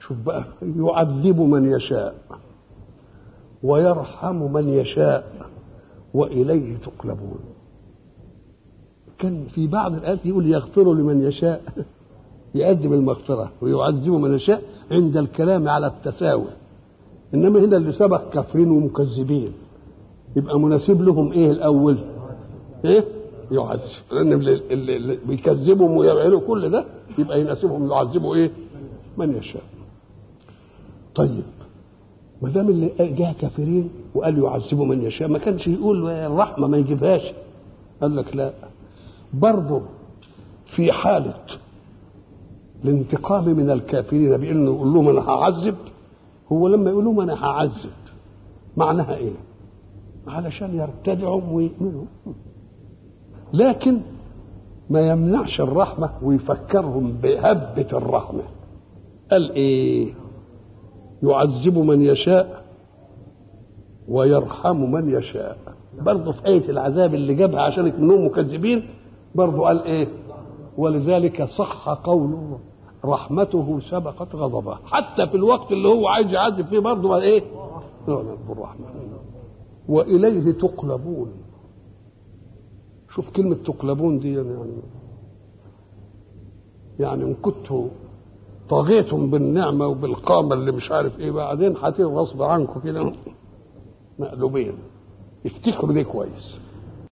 شوف بقى يعذب من يشاء ويرحم من يشاء واليه تقلبون كان في بعض الايات يقول يغفر لمن يشاء يقدم المغفره ويعذب من يشاء عند الكلام على التساوي انما هنا اللي سبق كافرين ومكذبين يبقى مناسب لهم ايه الاول ايه يعذب لان اللي, اللي بيكذبهم ويعملوا كل ده يبقى يناسبهم يعذبوا ايه من يشاء طيب ما دام اللي جاء كافرين وقال يعذبوا من يشاء ما كانش يقول الرحمه ما يجيبهاش قال لك لا برضه في حاله الانتقام من الكافرين بانه يقول لهم انا هعذب هو لما يقول لهم انا هعذب معناها ايه؟ علشان يرتدعوا ويؤمنوا لكن ما يمنعش الرحمة ويفكرهم بهبة الرحمة قال ايه يعذب من يشاء ويرحم من يشاء برضه في آية العذاب اللي جابها عشان منهم مكذبين برضه قال ايه ولذلك صح قوله رحمته سبقت غضبه حتى في الوقت اللي هو عايز يعذب فيه برضه قال ايه يعلم بالرحمة وإليه تقلبون شوف كلمة تقلبون دي يعني يعني إن كنتوا طغيتم بالنعمة وبالقامة اللي مش عارف إيه بعدين هتيجي غصب عنكم كده مقلوبين افتكروا دي كويس